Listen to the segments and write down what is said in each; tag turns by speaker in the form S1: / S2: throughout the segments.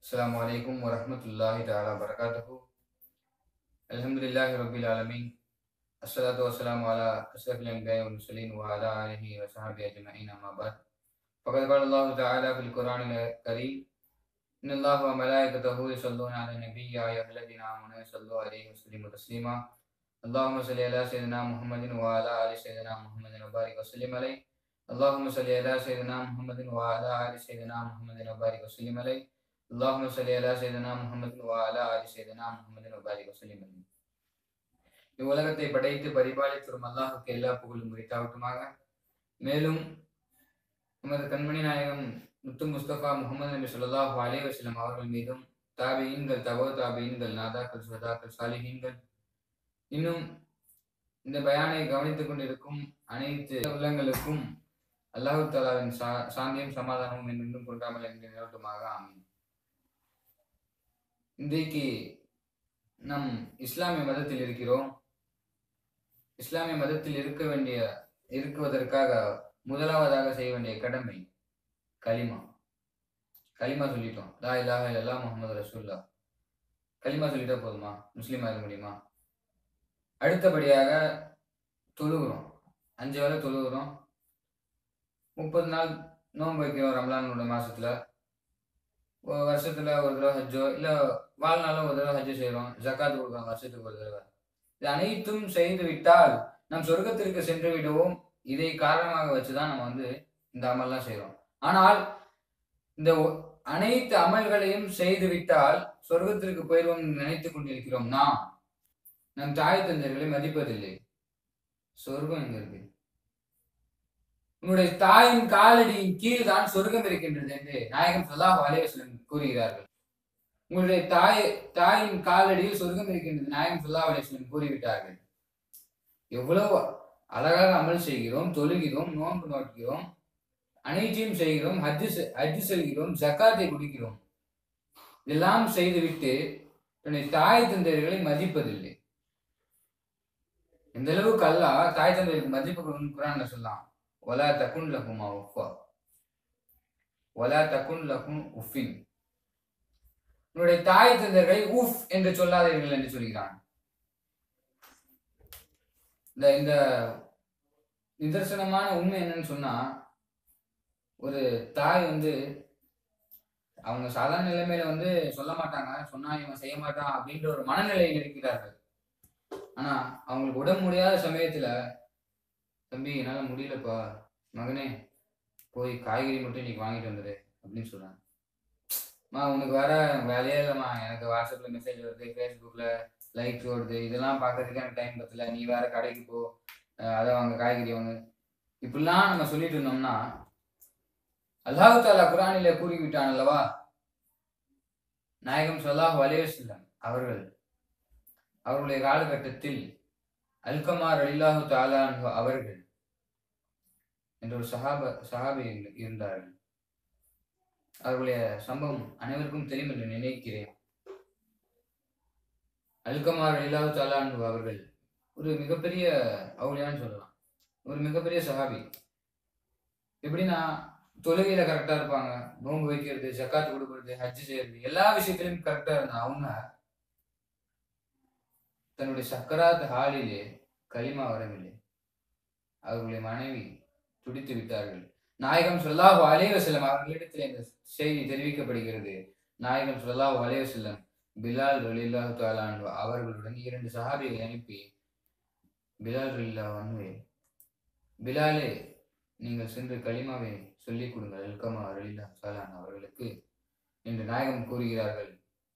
S1: السلام عليكم ورحمة الله تعالى وبركاته الحمد لله رب العالمين الصلاة والسلام على أشرف الأنبياء والمرسلين وعلى آله وصحبه أجمعين أما بعد فقد قال الله تعالى في القرآن الكريم إن الله وملائكته يصلون على النبي يا أيها الذين آمنوا صلوا عليه وسلموا تسليما اللهم صل على سيدنا محمد وعلى آل سيدنا محمد وبارك وسلم عليه اللهم صل على سيدنا محمد وعلى آل سيدنا محمد وبارك وسلم عليه اللهم صل على سيدنا محمد وعلى آل سيدنا محمد وبارك وسلم عليه இவ்வுலகத்தை படைத்து பரிபாலித்து வரும் அல்லாஹுக்கு எல்லா புகழும் உரித்தாகட்டுமாக மேலும் நமது கண்மணி நாயகம் முத்து முஸ்தபா முகமது நபி ஸல்லல்லாஹு அலைஹி வஸல்லம் அவர்கள் மீதும் தாபியீன்கள் தபோ தாபியீன்கள் நாதாக்கள் சுதாக்கள் சாலிஹீன்கள் இன்னும் இந்த பயானை கவனித்துக் கொண்டிருக்கும் அனைத்து உள்ளங்களுக்கும் அல்லாஹு தாலாவின் சா சாந்தியும் சமாதானமும் என்றும் கொண்டாமல் என்று நிலவட்டுமாக ஆமீன் இன்றைக்கு நம் இஸ்லாமிய மதத்தில் இருக்கிறோம் இஸ்லாமிய மதத்தில் இருக்க வேண்டிய இருக்குவதற்காக முதலாவதாக செய்ய வேண்டிய கடமை கலிமா கலிமா சொல்லிட்டோம் லா இலாஹ இல்லல்லா முகமது ரசூல்லா கலிமா சொல்லிட்டா போதுமா முஸ்லீம் ஆக முடியுமா அடுத்தபடியாக தொழுகிறோம் அஞ்சு வேளை தொழுகிறோம் முப்பது நாள் நோன்பு வைக்கிறோம் ரம்லானோட மாசத்துல ஒரு வருஷத்துல ஒரு தடவை ஹஜ்ஜோ இல்ல வாழ்நாளும் ஒரு தடவை ஹஜ்ஜு செய்யறோம் ஜக்காத்து கொடுக்குறோம் வருஷத்துக்கு ஒரு தடவை இது அனைத்தும் செய்து விட்டால் நம் சொர்க்கத்திற்கு சென்று விடுவோம் இதை காரணமாக வச்சுதான் நம்ம வந்து இந்த அமல்லாம் செய்றோம் ஆனால் இந்த ஒ- அனைத்து அமல்களையும் செய்து விட்டால் சொர்க்கத்திற்கு போயிடுவோம் நினைத்துக் கொண்டிருக்கிறோம் நாம் நம் தாய் தந்தையர்களை மதிப்பதில்லை சொர்க்கம் எங்க இருக்கு உன்னுடைய தாயின் காலடியின் கீழ் தான் சொர்க்கம் இருக்கின்றது என்று நாயகம் சல்லாஹ் அலைவசலம் கூறுகிறார்கள் உங்களுடைய தாய் தாயின் காலடியில் சொர்க்கம் இருக்கின்றது நாயகம் சல்லாஹ் அலைவசலம் கூறிவிட்டார்கள் எவ்வளவு அழகாக அமல் செய்கிறோம் தொழுகிறோம் நோன்பு நோக்கிறோம் அனைத்தையும் செய்கிறோம் ஹஜ்ஜு செ- ஹஜ்ஜு செல்கிறோம் ஜக்காத்தை குடிக்கிறோம் இதெல்லாம் செய்துவிட்டு தன்னுடைய தாய் தந்தையர்களை மதிப்பதில்லை எந்த அளவுக்கு அல்லாஹ் தாய் தந்தையருக்கு மதிப்பு கொடுக்கணும்னு குரான்ல சொல்லலாம் ஒலா தகுன் லகுமா உஃபா ஒலா தகுன் லகும் உஃபின் உன்னுடைய தாய் தந்தையர்களை உஃப் என்று சொல்லாதீர்கள் என்று சொல்கிறான் இந்த இந்த நிதர்சனமான உண்மை என்னன்னு சொன்னா ஒரு தாய் வந்து அவங்க சாதாரண நிலைமையில வந்து சொல்ல மாட்டாங்க சொன்னா இவன் செய்ய மாட்டான் அப்படின்ற ஒரு மனநிலையில் இருக்கிறார்கள் ஆனா அவங்களுக்கு உடம்பு முடியாத சமயத்துல தம்பி என்னால முடியலப்பா மகனே போய் காய்கறி மட்டும் இன்னைக்கு வாங்கிட்டு வந்துடு அப்படின்னு சொல்றாங்க மா உனக்கு வேற வேலையே இல்லைம்மா எனக்கு வாட்ஸ்அப்ல மெசேஜ் வருது ஃபேஸ்புக்ல லைக்ஸ் வருது இதெல்லாம் பார்க்கறதுக்கு எனக்கு டைம் பத்தல நீ வேற கடைக்கு போ அஹ் அதை வாங்க காய்கறி வாங்க இப்படிலாம் நம்ம சொல்லிட்டு இருந்தோம்னா அல்லாஹு தாலா குரானிலே கூறிவிட்டான் அல்லவா நாயகம் சொல்லாஹ் வலைவசல்லம் அவர்கள் அவர்களுடைய காலகட்டத்தில் அல்கமார் அலில்லாஹு தாலா அவர்கள் என்ற ஒரு சஹாப சஹாபி இரு- இருந்தார்கள் அவர்களுடைய சம்பவம் அனைவருக்கும் தெரியும் என்று நினைக்கிறேன் அல்கமார் அலில்லாஹு தாலா அவர்கள் ஒரு மிகப்பெரிய அவுளியான்னு சொல்லலாம் ஒரு மிகப்பெரிய சஹாபி எப்படின்னா தொழுகையில கரெக்டா இருப்பாங்க நோன்பு வைக்கிறது ஜக்காத்து கொடுக்கறது ஹஜ் செய்யறது எல்லா விஷயத்திலும் கரெக்டா இருந்தா அவங்க தன்னுடைய சக்கராத் ஹாலிலே களிமா வரவில்லை அவர்களுடைய மனைவி துடித்து விட்டார்கள் நாயகம் ஸல்லல்லாஹு அலைஹி வஸல்லம் அவர்களிடத்தில் இந்த செய்தி தெரிவிக்கப்படுகிறது நாயகம் ஸல்லல்லாஹு அலைஹி வஸல்லம் பிலால் ரலியல்லாஹு தஆலா அன்ஹு அவர்களுடன் இரண்டு சஹாபிகளை அனுப்பி பிலால் ரலியல்லாஹு அன்ஹு பிலாலே நீங்கள் சென்று களிமாவை சொல்லிக் கொடுங்கள் அல்கமா ரலியல்லாஹு தஆலா அன்ஹு அவர்களுக்கு என்று நாயகம் கூறுகிறார்கள்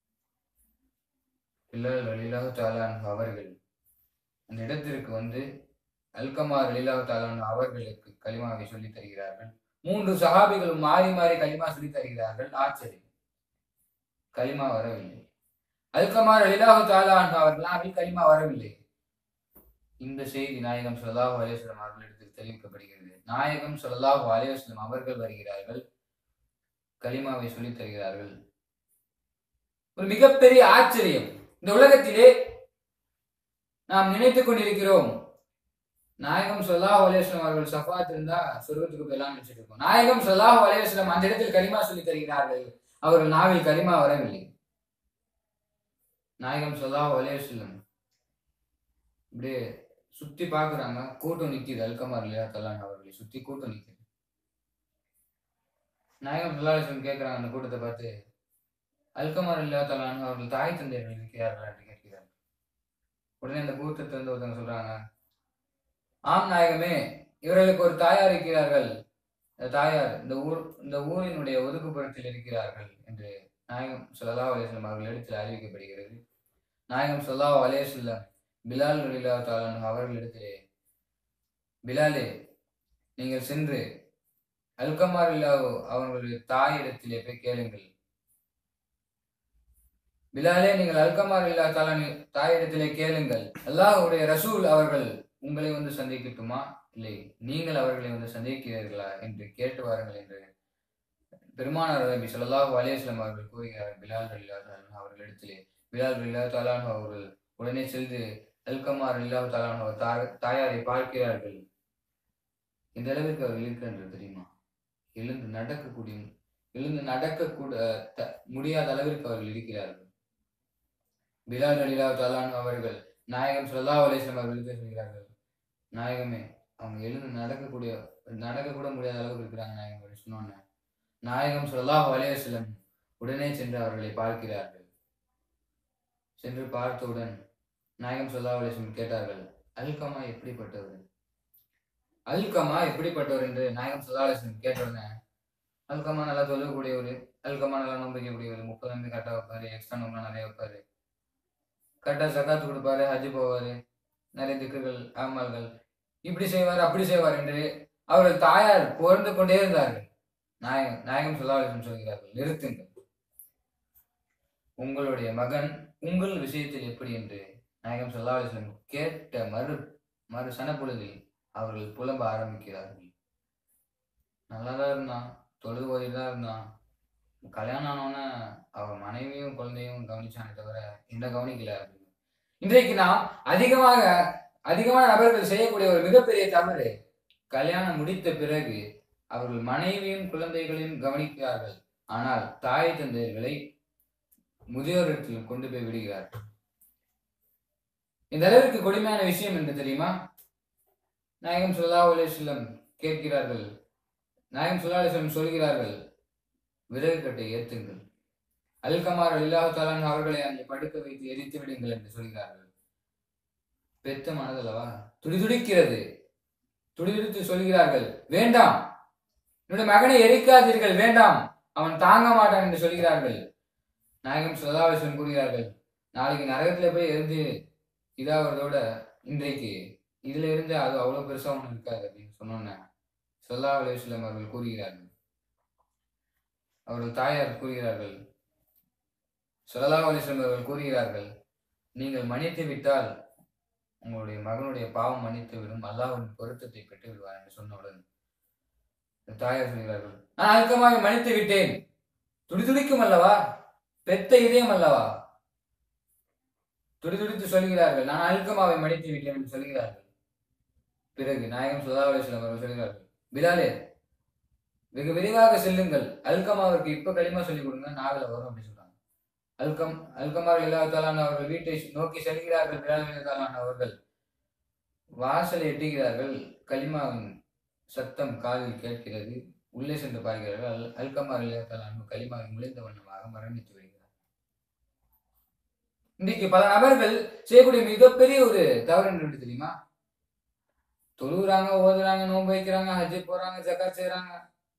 S1: பிலால் ரலியல்லாஹு தஆலா அன்ஹு அவர்கள் அந்த இடத்திற்கு வந்து அல்கமா ரலியல்லாஹு தஆலா அன்ஹு அவர்களுக்கு கலிமாவை சொல்லித் தருகிறார்கள் மூன்று சஹாபிகளும் மாறி மாறி கலிமா சொல்லித் தருகிறார்கள் ஆச்சரியம் கலிமா வரவில்லை அல்கமா ரலியல்லாஹு தஆலா அன்ஹு அவர்கள் கலிமா வரவில்லை இந்த செய்தி நாயகம் ஸல்லல்லாஹு அலைஹி வஸல்லம் அவர்களிடத்தில் தெரிவிக்கப்படுகிறது நாயகம் ஸல்லல்லாஹு அலைஹி வஸல்லம் அவர்கள் வருகிறார்கள் கலிமாவை சொல்லித் தருகிறார்கள் ஒரு மிகப்பெரிய ஆச்சரியம் இந்த உலகத்திலே நாம் நினைத்துக் கொண்டிருக்கிறோம் நாயகம் ஸல்லல்லாஹு அலைஹி வஸல்லம் அவர்கள் சஃபாத் இருந்தா சொர்க்கத்துக்கு போயலாம் நினைச்சிட்டு இருக்கோம் நாயகம் ஸல்லல்லாஹு அலைஹி வஸல்லம் அந்த இடத்தில் கலிமா சொல்லி தருகிறார்கள் அவர்கள் நாவில் கரிமா வரவில்லை நாயகம் சல்லா செல்லும் இப்படியே சுத்தி பாக்குறாங்க கூட்டம் நிக்குது அல்கமார் இல்லையா தலான் அவர்களை சுத்தி கூட்டம் நிக்குது நாயகம் சல்லாஹம் கேட்கிறாங்க அந்த கூட்டத்தை பார்த்து அல்கமார் இல்லா தலான் அவர்கள் தாய் தந்தையர்கள் இருக்கிறார்களா என்று கேட்கிறார்கள் உடனே அந்த கூட்டத்தை வந்து ஒருத்தவங்க சொல்றாங்க ஆம் நாயகமே இவர்களுக்கு ஒரு தாயார் இருக்கிறார்கள் இந்த தாயார் இந்த ஊர் இந்த ஊரினுடைய ஒதுக்குப்புறத்தில் இருக்கிறார்கள் என்று நாயகம் சொல்லா அலேஸ்லம் அவர்கள் இடத்தில் அறிவிக்கப்படுகிறது நாயகம் சொல்லா அலேஸ்லம் பிலால் ரலிலா தாலன் அவர்களிடத்திலே பிலாலே நீங்கள் சென்று அல்கமார் இல்லா அவர்களுடைய தாயிடத்திலே போய் கேளுங்கள் பிலாலே நீங்கள் அல்கமார் இல்லா தாலன் தாயிடத்திலே கேளுங்கள் அல்லாஹ்வுடைய ரசூல் அவர்கள் உங்களை வந்து சந்திக்கட்டுமா இல்லை நீங்கள் அவர்களை வந்து சந்திக்கிறீர்களா என்று கேட்டு வாருங்கள் என்று பெருமானார் நபி ஸல்லல்லாஹு அலைஹி வஸல்லம் அவர்கள் கூறுகிறார் பிலால் ரலிலா தாலன் அவர்களிடத்திலே பிலால் ரலிலா தாலான் அவர்கள் உடனே சென்று அல்கமார் இல்லா தாலான் அவர் தா- தாயாரை பார்க்கிறார்கள் இந்த அளவிற்கு அவர்கள் இருக்கின்றது தெரியுமா எழுந்து நடக்கக்கூடிய எழுந்து நடக்கக்கூட த- முடியாத அளவிற்கு அவர்கள் இருக்கிறார்கள் பிலால் அலிலா தாலான் அவர்கள் நாயகம் ஸல்லல்லாஹு அலைஹி வஸல்லம் அவர்களுக்கு சொல்கிறார்கள் நாயகமே அவங்க எழுந்து நடக்கக்கூடிய நடக்கக்கூட முடியாத அளவுக்கு இருக்கிறாங்க நாயகம் அப்படி சொன்னோன்னே நாயகம் ஸல்லல்லாஹு அலைஹி வஸல்லம் உடனே சென்று அவர்களை பார்க்கிறார்கள் சென்று பார்த்தவுடன் நாயகம் ஸல்லல்லாஹு அலைஹி வஸல்லம் கேட்டார்கள் அல்கமா எப்படிப்பட்டவர் அல்கமா எப்படிப்பட்டவர் என்று நாயகம் ஸல்லல்லாஹு அலைஹி வஸல்லம் கேட்டவுடனே அல்கமா நல்லா தொழுகக்கூடியவர் அல்கமா நல்லா நோன்பு வைக்கக்கூடியவர் முப்பது நோம்பு கரெக்டாக வைப்பாரு எக்ஸ்ட்ரா நோம்புலாம் நிறைய வைப்பாரு கரெக்டாக சக்காத்து கொடுப்பாரு ஹஜ் போவாரு நிறைய திக்குகள் ஆமால்கள் இப்படி செய்வார் அப்படி செய்வார் என்று அவர்கள் தாயார் புகழ்ந்து கொண்டே இருந்தார்கள் நாயகம் நாயகம் சொல்லாவிடம் சொல்கிறார்கள் நிறுத்துங்கள் உங்களுடைய மகன் உங்கள் விஷயத்தில் எப்படி என்று நாயகம் சொல்லாவிடம் கேட்ட மறு மறு சனப்பொழுதில் அவர்கள் புலம்ப ஆரம்பிக்கிறார்கள் நல்லா தான் இருந்தான் தொழுது ஓதிட்டு தான் இருந்தான் கல்யாணம் ஆனோன்னே அவன் மனைவியும் குழந்தையும் கவனிச்சானே தவிர என்ன கவனிக்கல அப்படின்னு இன்றைக்கு நாம் அதிகமாக அதிகமான நபர்கள் செய்யக்கூடிய ஒரு மிகப்பெரிய தவறு கல்யாணம் முடித்த பிறகு அவர்கள் மனைவியும் குழந்தைகளையும் கவனிக்கிறார்கள் ஆனால் தாய் தந்தையர்களை முதியோரிடத்தில் கொண்டு போய் விடுகிறார்கள் இந்த அளவிற்கு கொடுமையான விஷயம் என்ன தெரியுமா நாயகம் சுல்லா அலிஸ்லம் கேட்கிறார்கள் நாயகம் சுல்லா அலிஸ்லம் சொல்கிறார்கள் விறகு கட்டை ஏத்துங்கள் அல்கமார் அல்லாஹு தாலான் அவர்களை அங்கே படுக்க வைத்து எரித்து விடுங்கள் என்று சொல்கிறார்கள் பெத்த மனதல்லவா துடிதுடிக்கிறது துடிதுடித்து சொல்கிறார்கள் வேண்டாம் என்னுடைய மகனை எரிக்காதீர்கள் வேண்டாம் அவன் தாங்க மாட்டான் என்று சொல்கிறார்கள் நாயகம் சுல்லாவேசன் கூறுகிறார்கள் நாளைக்கு நரகத்துல போய் எரிஞ்சு இதாகிறதோட இன்றைக்கு இதுல இருந்து அது அவ்வளவு பெருசா ஒண்ணு இருக்காது அப்படின்னு சொன்னோன்னே சொல்லா அலுவலம் அவர்கள் கூறுகிறார்கள் அவர்கள் தாயார் கூறுகிறார்கள் சொல்லலா அலிஸ்லம் அவர்கள் கூறுகிறார்கள் நீங்கள் மன்னித்து விட்டால் உங்களுடைய மகனுடைய பாவம் மன்னித்து விடும் அல்லாஹ்வின் பொருத்தத்தை பெற்று விடுவார் என்று சொன்னவுடன் தாயார் சொல்கிறார்கள் நான் அழுக்கமாக மன்னித்து விட்டேன் துடிதுடிக்கும் அல்லவா பெத்த இதயம் அல்லவா துடிதுடித்து சொல்கிறார்கள் நான் அழுக்கமாவை மன்னித்து விட்டேன் என்று சொல்கிறார்கள் பிறகு நாயகம் சுல்லா அலிஸ்லாம் அவர்கள் சொல்கிறார்கள் பிலாலே வெகு விரைவாக செல்லுங்கள் அல்கமாவிற்கு இப்ப களிமா சொல்லிக் கொடுங்க நாவல வரும் அப்படின்னு சொல்றாங்க அல்கம் அல்கமார் இல்லாதாலான அவர்கள் வீட்டை நோக்கி செல்கிறார்கள் பிலால் இல்லாதாலான அவர்கள் வாசலை எட்டுகிறார்கள் களிமாவின் சத்தம் காதில் கேட்கிறது உள்ளே சென்று பார்க்கிறார்கள் அல் அல்கமார் இல்லாதாலான களிமாவை முளைந்த வண்ணமாக மரணித்து விடுகிறார் இன்றைக்கு பல நபர்கள் செய்யக்கூடிய மிகப்பெரிய ஒரு தவறு என்ன தெரியுமா தொழுகிறாங்க ஓதுறாங்க நோன்பு வைக்கிறாங்க ஹஜ்ஜு போறாங்க ஜக்காத் செய்றாங்க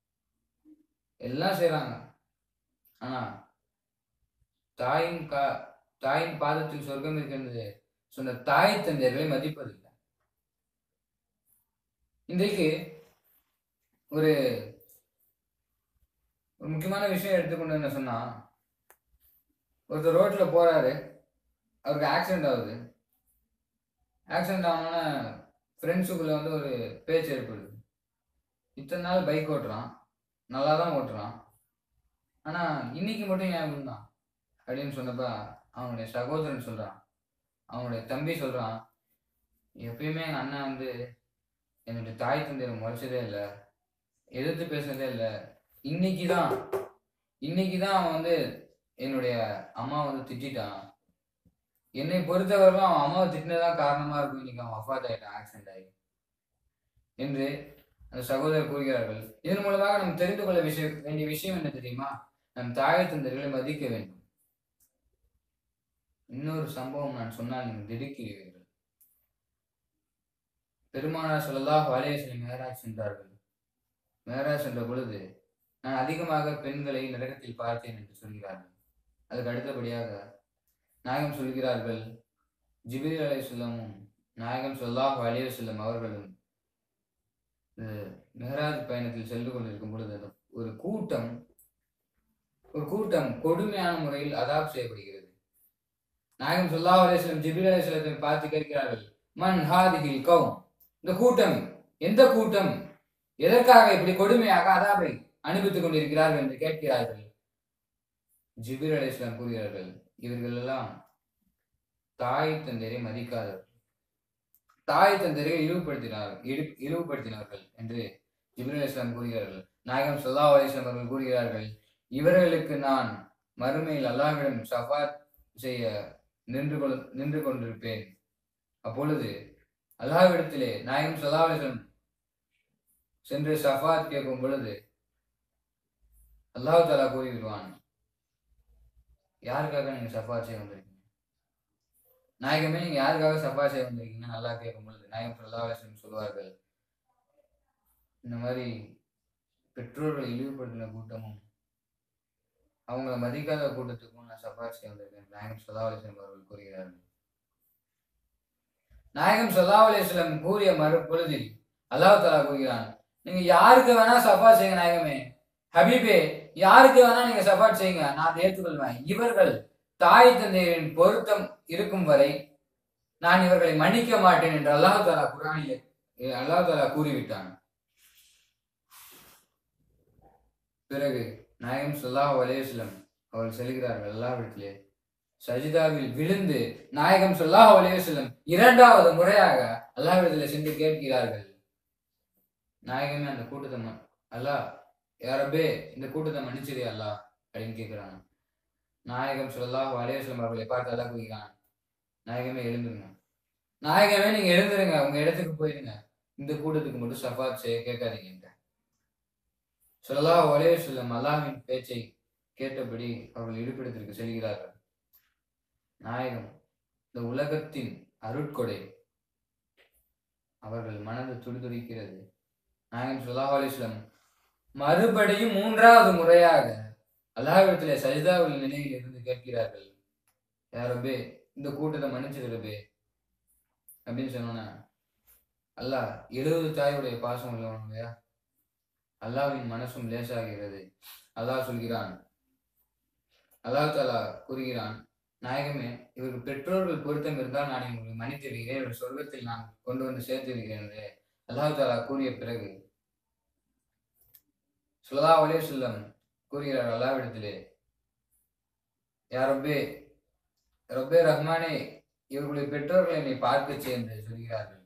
S1: எல்லாம் செய்றாங்க ஆனா தாயின் கா தாயின் பாதத்தில் சொர்க்கம் இருக்கின்றது சொன்ன தாய் தந்தையர்களை மதிப்பதில்லை இன்றைக்கு ஒரு ஒரு முக்கியமான விஷயம் எடுத்துக்கொண்டு என்ன சொன்னா ஒருத்தர் ரோட்ல போறாரு அவருக்கு ஆக்சிடென்ட் ஆகுது ஆக்சிடென்ட் ஆனோன்னா ஃப்ரெண்ட்ஸுக்குள்ள வந்து ஒரு பேச்சு ஏற்படுது இத்தனை நாள் பைக் ஓட்டுறான் நல்லா தான் ஓட்டுறான் ஆனா இன்னைக்கு மட்டும் ஏன் விழுந்தான் அப்படின்னு சொன்னப்ப அவனுடைய சகோதரன் சொல்றான் அவனுடைய தம்பி சொல்றான் எப்பயுமே எங்க அண்ணன் வந்து என்னுடைய தாய் தந்தையை முறைச்சதே இல்லை எதிர்த்து பேசுனதே இல்லை இன்னைக்கு தான் இன்னைக்கு தான் அவன் வந்து என்னுடைய அம்மா வந்து திட்டான் என்னை பொறுத்தவரைக்கும் அவன் அம்மாவை திட்டினதான் காரணமா இருக்கும் இன்னைக்கு அவன் அஃபாத் ஆயிட்டான் ஆக்சிடென்ட் ஆகி என்று அந்த சகோதரர் கூறுகிறார்கள் இதன் மூலமாக நாம் தெரிந்து கொள்ள விஷயம் வேண்டிய விஷயம் என்ன தெரியுமா நம் தாய் தந்தர்களை மதிக்க வேண்டும் இன்னொரு சம்பவம் நான் சொன்னால் நீங்கள் திடுக்கிறீர்கள் பெருமானார் சொல்லலாம் வாலேசனை மேராஜ் சென்றார்கள் மேராஜ் சென்ற பொழுது நான் அதிகமாக பெண்களை நரகத்தில் பார்த்தேன் என்று சொல்கிறார்கள் அதுக்கு அடுத்தபடியாக நாயகம் சொல்கிறார்கள் ஜிபிரி அலை சொல்லமும் நாயகம் சொல்லாஹ் அலைய செல்லும் அவர்களும் மெஹராஜ் பயணத்தில் சென்று கொண்டிருக்கும் பொழுது அந்த ஒரு கூட்டம் ஒரு கூட்டம் கொடுமையான முறையில் அதாப் செய்யப்படுகிறது நாயகம் சொல்லாஹ் அலையம் ஜிபிரி அலை செல்லத்தை பார்த்து கேட்கிறார்கள் மன் ஹாதிகில் கௌம் இந்த கூட்டம் எந்த கூட்டம் எதற்காக இப்படி கொடுமையாக அதாபை அனுபவித்துக் கொண்டிருக்கிறார்கள் என்று கேட்கிறார்கள் ஜிபிர் அலி இஸ்லாம் கூறுகிறார்கள் இவர்கள் எல்லாம் தாய் தந்தையரை மதிக்காதவர் தாய் தந்தையரை இழிவுபடுத்தினார் இழி- இழிவுபடுத்தினார்கள் என்று ஜிபிர் அலி இஸ்லாம் கூறுகிறார்கள் நாயகம் சல்லா அலிஸ்லாம் அவர்கள் கூறுகிறார்கள் இவர்களுக்கு நான் மறுமையில் அல்லாஹ்விடம் சஃபாத் செய்ய நின்று கொள் நின்று கொண்டிருப்பேன் அப்பொழுது அல்லாஹ்விடத்திலே நாயகம் சல்லா அலிஸ்லாம் சென்று சஃபாத் கேட்கும் பொழுது அல்லாஹ் தாலா கூறிவிடுவான் யாருக்காக நீங்க சஃபா செய்ய வந்திருக்கீங்க நாயகமே நீங்க யாருக்காக சஃபா செய்ய வந்திருக்கீங்க நல்லா கேட்கும் பொழுது நாயகம் சல்லா அலிஸ்லம் சொல்வார்கள் இந்த மாதிரி பெற்றோர்களை இழிவுபடுத்தின கூட்டமும் அவங்கள மதிக்காத கூட்டத்துக்கும் நான் சஃபா செய்ய வந்திருக்கேன் நாயகம் சல்லா அலிஸ்லம் அவர்கள் கூறுகிறார்கள் நாயகம் சல்லா அலிஸ்லம் கூறிய மறு பொழுதில் அல்லாஹ் தாலா கூறுகிறான் நீங்க யாருக்கு வேணா சஃபா செய்யுங்க நாயகமே ஹபீபே யாருக்கு வேணா நீங்க சப்பாட் செய்யுங்க நான் அதை ஏற்றுக்கொள்வேன் இவர்கள் தாய் தந்தையரின் பொருத்தம் இருக்கும் வரை நான் இவர்களை மன்னிக்க மாட்டேன் என்று அல்லாஹ் தாலா குரானிலே அல்லாஹ் தாலா கூறிவிட்டான் பிறகு நாயகம் சொல்லாஹ் அலேஸ்லம் அவர்கள் செல்கிறார்கள் அல்லாஹ்விடத்திலே சஜிதாவில் விழுந்து நாயகம் சொல்லாஹ் அலேஸ்லம் இரண்டாவது முறையாக அல்லாஹ்விடத்திலே சென்று கேட்கிறார்கள் நாயகமே அந்த கூட்டத்தை ம- அல்லாஹ் யாரபே இந்த கூட்டத்தை மன்னிச்சிரு அல்லா அப்படின்னு கேட்கிறாங்க நாயகம் சொல்லலாம் அலேஸ்லம் அவர்களை பார்த்து அல்லா கூறுகிறான் நாயகமே எழுந்துருங்க நாயகமே நீங்க எழுந்துருங்க உங்க இடத்துக்கு போயிருங்க இந்த கூட்டத்துக்கு மட்டும் சஃபாத் செய்ய கேட்காதீங்க சொல்லலாம் ஒரே சொல்லம் அல்லாஹ்வின் பேச்சை கேட்டபடி அவர்கள் இருப்பிடத்திற்கு செல்கிறார்கள் நாயகம் இந்த உலகத்தின் அருட்கொடை அவர்கள் மனது துடிதுடிக்கிறது நாயகம் சொல்லா அலிஸ்லம் மறுபடியும் மூன்றாவது முறையாக அல்லாஹ்விடத்திலே சஜிதாவில் நிலையில் இருந்து கேட்கிறார்கள் யாரபே இந்த கூட்டத்தை மன்னிச்சிருபே அப்படின்னு சொன்னோன்னா அல்லாஹ் எழுபது தாயுடைய பாசம் உள்ளவன் இல்லையா அல்லாஹ்வின் மனசும் லேசாகிறது அல்லாஹ் சொல்கிறான் அல்லாஹ் தாலா கூறுகிறான் நாயகமே இவருக்கு பெற்றோர்கள் பொருத்தம் இருந்தால் நான் இவங்களை மன்னித்து விடுகிறேன் இவர் சொர்க்கத்தில் நான் கொண்டு வந்து சேர்த்து விடுகிறேன் என்று அல்லாஹ் தாலா கூறிய பிறகு சுல்லா அலே சொல்லம் கூறுகிறார் அல்லாவிடத்திலே யா ரப்பே ரப்பே ரஹ்மானே இவர்களுடைய பெற்றோர்களை என்னை பார்க்க செய் என்று சொல்கிறார்கள்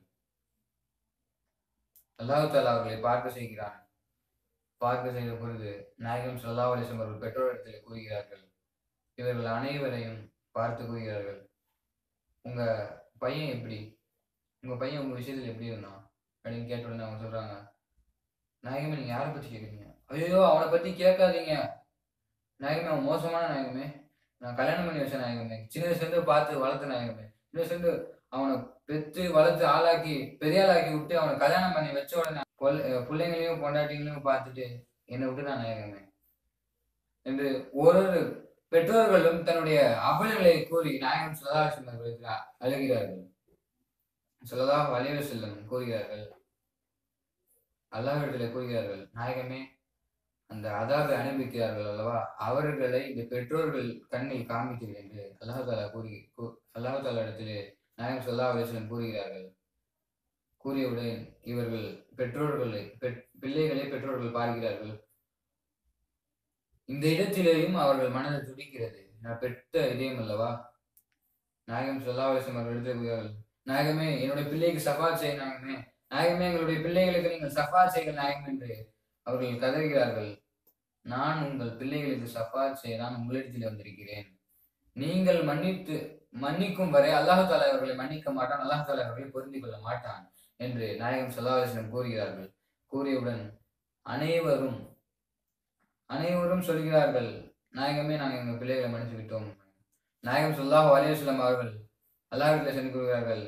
S1: அல்லாஹ் தாலா அவர்களை பார்க்க செய்கிறான் பார்க்க செய்த பொழுது நாயகம் சல்லா அலிஸ்லம் அவர்கள் பெற்றோரிடத்திலே கூறுகிறார்கள் இவர்கள் அனைவரையும் பார்த்து கூறுகிறார்கள் உங்க பையன் எப்படி உங்க பையன் உங்க விஷயத்துல எப்படி இருந்தான் அப்படின்னு கேட்ட உடனே அவங்க சொல்றாங்க நாயகமே நீங்க யாரை பத்தி கேக்குறீங்க ஐயோ அவனை பத்தி கேட்காதீங்க நாயகமே அவன் மோசமான நாயகமே நான் கல்யாணம் பண்ணி வச்ச நாயகமே சின்ன வயசுலேருந்து பார்த்து வளர்த்த நாயகமே சின்ன வயசுலேருந்து அவனை பெற்று வளர்த்து ஆளாக்கி பெரிய ஆளாக்கி விட்டு அவனை கல்யாணம் பண்ணி வச்ச உடனே கொல் அஹ் பிள்ளைங்களையும் பொண்டாட்டிங்களையும் பார்த்துட்டு என்னை விட்டு நான் நாயகமே என்று ஒரு ஒரு பெற்றோர்களும் தன்னுடைய அவலங்களை கூறி நாயகம் சுல்லாசிரியர்கள் அழுகிறார்கள் சொல்லதா வலிவு செல்லும் கூறுகிறார்கள் அல்லாஹிடத்துல கூறுகிறார்கள் நாயகமே அந்த அதாவை அனுபவிக்கிறார்கள் அல்லவா அவர்களை இந்த பெற்றோர்கள் கண்ணில் காமிக்கிறது என்று அல்லாஹாலா கூறி அல்லாஹாலா இடத்திலே நாயகம் சொல்லா அலிஸ்லம் கூறுகிறார்கள் கூறியவுடன் இவர்கள் பெற்றோர்களை பெற்- பிள்ளைகளை பெற்றோர்கள் பார்க்கிறார்கள் இந்த இடத்திலேயும் அவர்கள் மனது துடிக்கிறது நான் பெற்ற இதயம் அல்லவா நாயகம் சொல்லா அலிஸ்லம் அவர்கள் இடத்துல கூறுகிறார்கள் நாயகமே என்னுடைய பிள்ளைக்கு சஃபாத் செய்ய நாயகமே நாயகமே எங்களுடைய பிள்ளைகளுக்கு நீங்கள் சஃபாத் செய்ய நாயகம் என்று அவர்கள் கதறுகிறார்கள் நான் உங்கள் பிள்ளைகளுக்கு சஃபாத் செய்ய நான் உங்களிடத்தில் வந்திருக்கிறேன் நீங்கள் மன்னித்து மன்னிக்கும் வரை அல்லாஹ் தாலா அவர்களை மன்னிக்க மாட்டான் அல்லாஹ் தாலா அவர்களை பொருந்தி கொள்ள மாட்டான் என்று நாயகம் சல்லாஹம் கூறுகிறார்கள் கூறியவுடன் அனைவரும் அனைவரும் சொல்கிறார்கள் நாயகமே நாங்கள் எங்கள் பிள்ளைகளை மன்னித்து விட்டோம் நாயகம் சொல்லாஹ் அலிவசல்லம் அவர்கள் அல்லாஹிடத்தில் சென்று கூறுகிறார்கள்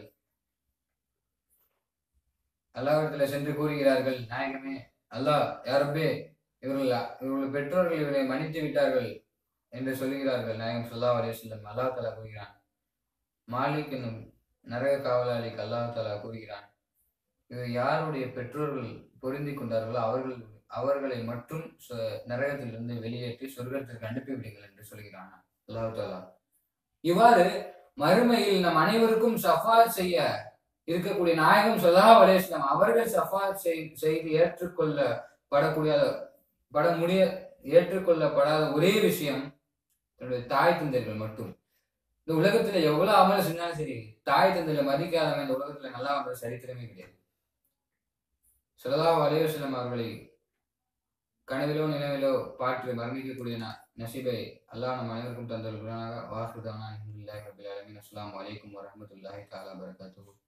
S1: அல்லாஹிடத்தில் சென்று கூறுகிறார்கள் நாயகமே அல்லாஹ் யாரப்பே இவர்கள் இவர்கள் பெற்றோர்கள் இவரை மன்னித்து விட்டார்கள் என்று சொல்கிறார்கள் நாயகம் சொல்லாஹ் அலிவசல்லம் அல்லாஹ் தலா கூறுகிறான் மாலிக் என்னும் நரக காவலாளிக்கு அல்லாஹ் தலா கூறுகிறான் இது யாருடைய பெற்றோர்கள் பொருந்தி கொண்டார்களோ அவர்கள் அவர்களை மட்டும் சொ- நரகத்திலிருந்து வெளியேற்றி சொர்க்கத்திற்கு அனுப்பிவிடுங்கள் என்று சொல்கிறான் அல்லாஹ் தாலா இவ்வாறு மறுமையில் நம் அனைவருக்கும் சஃபாத் செய்ய இருக்கக்கூடிய நாயகம் சொல்லா அலேஸ்லாம் அவர்கள் சஃபாத் செய்- செய்து ஏற்றுக்கொள்ளப்படக்கூடிய பட முடிய ஏற்றுக்கொள்ளப்படாத ஒரே விஷயம் தன்னுடைய தாய் தந்தைகள் மட்டும் இந்த உலகத்துல எவ்வளவு அமல் செஞ்சாலும் சரி தாய் தந்தையில மதிக்காதவன் இந்த உலகத்துல நல்லா வந்த சரித்திரமே கிடையாது சொல்லலா அலைவசலம் அவர்களை கனவிலோ நினைவிலோ பாற்று மரணிக்கக்கூடிய ந- நசீபை அல்லாஹ் நம் அனைவருக்கும் தந்தவர்களாக வாசுதானா அஸ்லாம் வலைக்கும் வரமத்துல்லாஹி தாலா வரகாத்து